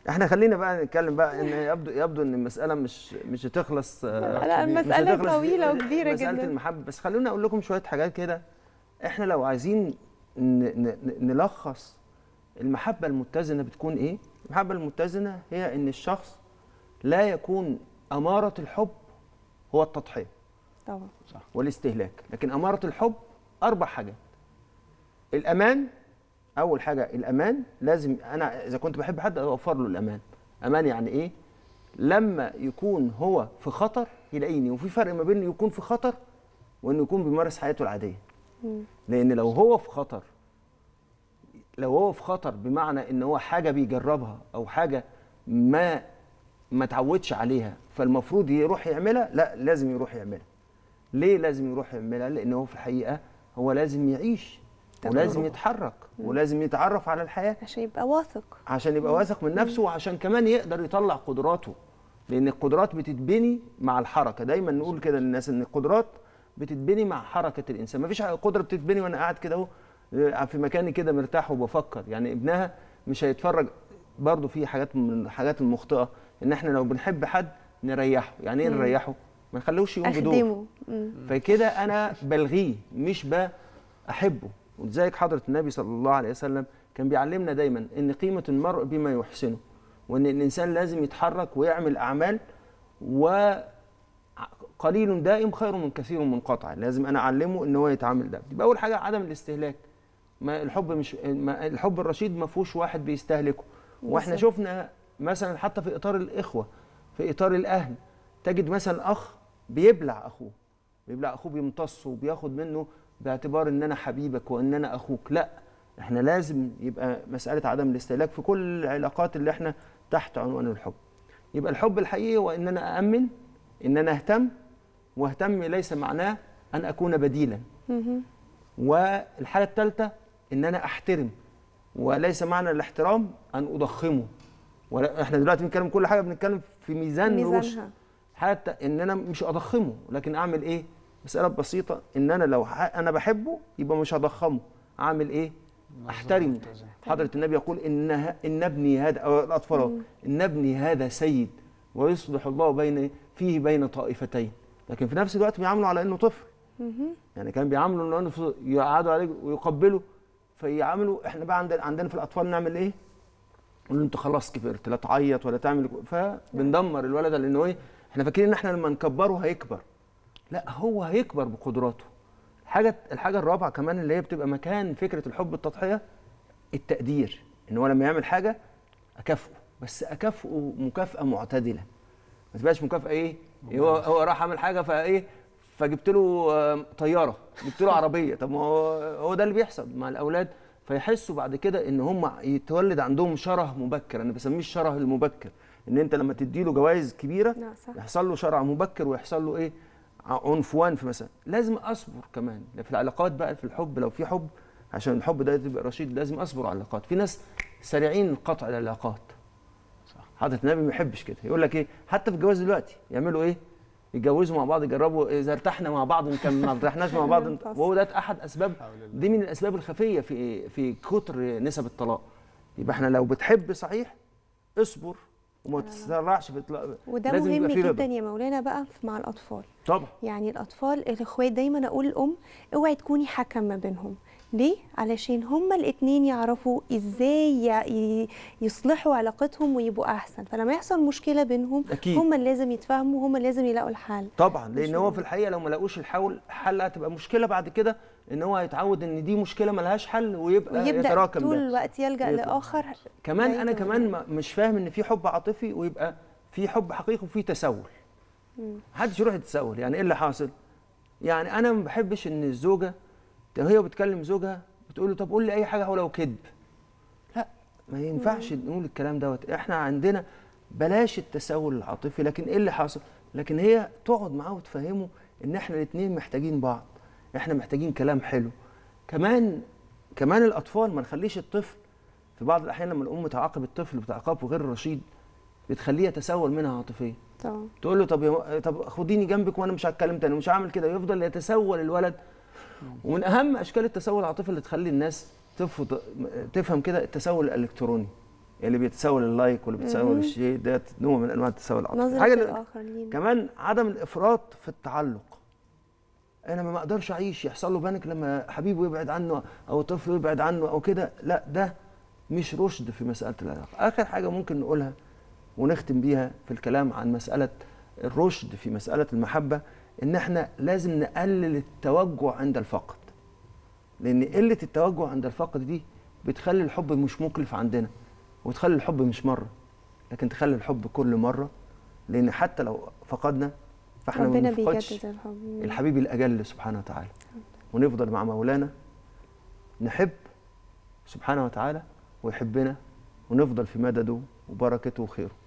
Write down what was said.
احنا خلينا بقى نتكلم بقى ان يبدو يبدو ان المساله مش مش هتخلص آه، لا مش المسألة هتخلص طويلة وكبيرة مساله جدا المحبه بس خلونا اقول لكم شويه حاجات كده احنا لو عايزين ن- ن- ن- نلخص المحبه المتزنه بتكون ايه المحبه المتزنه هي ان الشخص لا يكون اماره الحب هو التضحيه طبعا والاستهلاك لكن أمارة الحب أربع حاجات الأمان أول حاجة الأمان لازم أنا إذا كنت بحب حد أوفر له الأمان أمان يعني إيه لما يكون هو في خطر يلاقيني وفي فرق ما بين يكون في خطر وإنه يكون بيمارس حياته العادية لأن لو هو في خطر لو هو في خطر بمعنى إن هو حاجة بيجربها أو حاجة ما ما تعودش عليها فالمفروض يروح يعملها لا لازم يروح يعملها ليه لازم يروح يعملها؟ لأن هو في الحقيقة هو لازم يعيش ولازم يتحرك ولازم يتعرف على الحياة عشان يبقى واثق عشان يبقى واثق من نفسه وعشان كمان يقدر يطلع قدراته لأن القدرات بتتبني مع الحركة دايما نقول كده للناس إن القدرات بتتبني مع حركة الإنسان مفيش قدرة بتتبني وأنا قاعد كده أهو آه، في مكاني كده مرتاح وبفكر يعني ابنها مش هيتفرج برضه في حاجات من الحاجات المخطئة إن إحنا لو بنحب حد نريحه يعني إيه نريحه؟ ما نخلوش يقوم بدور اخدمه مم. فكده انا بلغيه مش بحبه ولذلك حضره النبي صلى الله عليه وسلم كان بيعلمنا دايما ان قيمه المرء بما يحسنه وان الانسان لازم يتحرك ويعمل اعمال وقليل دائم خير من كثير منقطع لازم انا اعلمه ان هو يتعامل ده يبقى اول حاجه عدم الاستهلاك ما الحب مش ما الحب الرشيد ما فيهوش واحد بيستهلكه واحنا بالظبط. شفنا مثلا حتى في اطار الاخوه في اطار الاهل تجد مثلا اخ بيبلع اخوه بيبلع اخوه بيمتصه وبياخد منه باعتبار ان انا حبيبك وان انا اخوك لا احنا لازم يبقى مساله عدم الاستهلاك في كل العلاقات اللي احنا تحت عنوان الحب يبقى الحب الحقيقي هو ان انا اامن ان انا اهتم واهتم ليس معناه ان اكون بديلا مهم. والحاجه الثالثه ان انا احترم وليس معنى الاحترام ان اضخمه ولا احنا دلوقتي بنتكلم كل حاجه بنتكلم في ميزان رشد ميزانها حتى ان انا مش اضخمه لكن اعمل ايه مساله بسيطه ان انا لو ح- انا بحبه يبقى مش هضخمه اعمل ايه احترمه حضره النبي يقول ان ان ابني هذا او الاطفال أهو، ان ابني هذا سيد ويصلح الله بين فيه بين طائفتين لكن في نفس الوقت بيعاملوا على انه طفل مهم. يعني كان بيعاملوا انه ف- يقعدوا عليه ويقبلوا فيعاملوا احنا بقى عندنا عندنا في الاطفال نعمل ايه؟ نقول له انت خلاص كبرت لا تعيط ولا تعمل فبندمر الولد لانه ايه؟ احنا فاكرين ان احنا لما نكبره هيكبر لا هو هيكبر بقدراته الحاجه الحاجه الرابعه كمان اللي هي بتبقى مكان فكره الحب التضحيه التقدير ان هو لما يعمل حاجه اكافئه بس اكافئه مكافاه معتدله ما تبقاش مكافاه ايه هو هو راح عمل حاجه فايه فجبت له آه، طياره جبت له عربيه طب ما هو هو ده اللي بيحصل مع الاولاد فيحسوا بعد كده ان هم يتولد عندهم شره مبكر انا بسميه الشره المبكر ان انت لما تدي له جوائز كبيره لا صح يحصل له شرع مبكر ويحصل له ايه ع- عنفوان في مثلا لازم اصبر كمان في العلاقات بقى في الحب لو في حب عشان الحب ده يبقى رشيد لازم اصبر على العلاقات في ناس سريعين قطع العلاقات صح حضرة النبي ما يحبش كده يقول لك ايه حتى في الجواز دلوقتي يعملوا ايه يتجوزوا مع بعض يجربوا اذا ارتحنا مع بعض نكمل ما ارتحناش مع بعض نت- ننفصل. وهو ده احد اسباب دي من الاسباب الخفيه في في كتر نسب الطلاق يبقى احنا لو بتحب صحيح اصبر وما تتسرعش في الطلاق وده لازم مهم يبقى في جدا رضا. يا مولانا بقى في- مع الاطفال طبعا يعني الاطفال الاخوات دايما اقول الام اوعي تكوني حكم ما بينهم ليه علشان هما الاتنين يعرفوا ازاي ي- ي- يصلحوا علاقتهم ويبقوا احسن فلما يحصل مشكله بينهم أكيد. هما اللي لازم يتفاهموا هما اللي لازم يلاقوا الحل طبعا لان مش هو هو. في الحقيقه لو ما لاقوش الحل حل هتبقى مشكله بعد كده ان هو هيتعود ان دي مشكله ملهاش حل ويبقى ويبدا يتراكم طول ده الوقت يلجا يطلع. لاخر كمان ده انا يبقى كمان مهم. ما- مش فاهم ان في حب عاطفي ويبقى في حب حقيقي وفي تسول محدش يروح يتسول يعني ايه اللي حاصل يعني انا ما بحبش ان الزوجه لو هي بتكلم زوجها بتقول له طب قول لي اي حاجه ولو كذب لا ما ينفعش نقول الكلام دوت احنا عندنا بلاش التسول العاطفي لكن ايه اللي حاصل لكن هي تقعد معاه وتفهمه ان احنا الاثنين محتاجين بعض احنا محتاجين كلام حلو كمان كمان الاطفال ما نخليش الطفل في بعض الاحيان لما الام تعاقب الطفل بتعاقبه غير رشيد بتخليه يتسول منها عاطفيا طبعا تقول له طب يا- طب خديني جنبك وانا مش هتكلم تاني مش هعمل كده يفضل يتسول الولد ومن اهم اشكال التسول العاطفي اللي تخلي الناس تفض... تفهم كده التسول الالكتروني اللي بيتساوى اللايك واللي بيتساوى مهم. الشيء ده نوع من انواع التساوي العاطفي نظرة الحاجه اللي- الآخر لينا كمان عدم الافراط في التعلق انا ما اقدرش اعيش يحصل له بانك لما حبيبه يبعد عنه او طفله يبعد عنه او كده لا ده مش رشد في مساله العلاقه اخر حاجه ممكن نقولها ونختم بيها في الكلام عن مساله الرشد في مساله المحبه ان احنا لازم نقلل التوجع عند الفقد لان قله التوجع عند الفقد دي بتخلي الحب مش مكلف عندنا وتخلي الحب مش مره لكن تخلي الحب كل مره لان حتى لو فقدنا فاحنا ما ربنا بنفقدش بيجدد الحب الحبيب الاجل سبحانه وتعالى ونفضل مع مولانا نحب سبحانه وتعالى ويحبنا ونفضل في مدده وبركته وخيره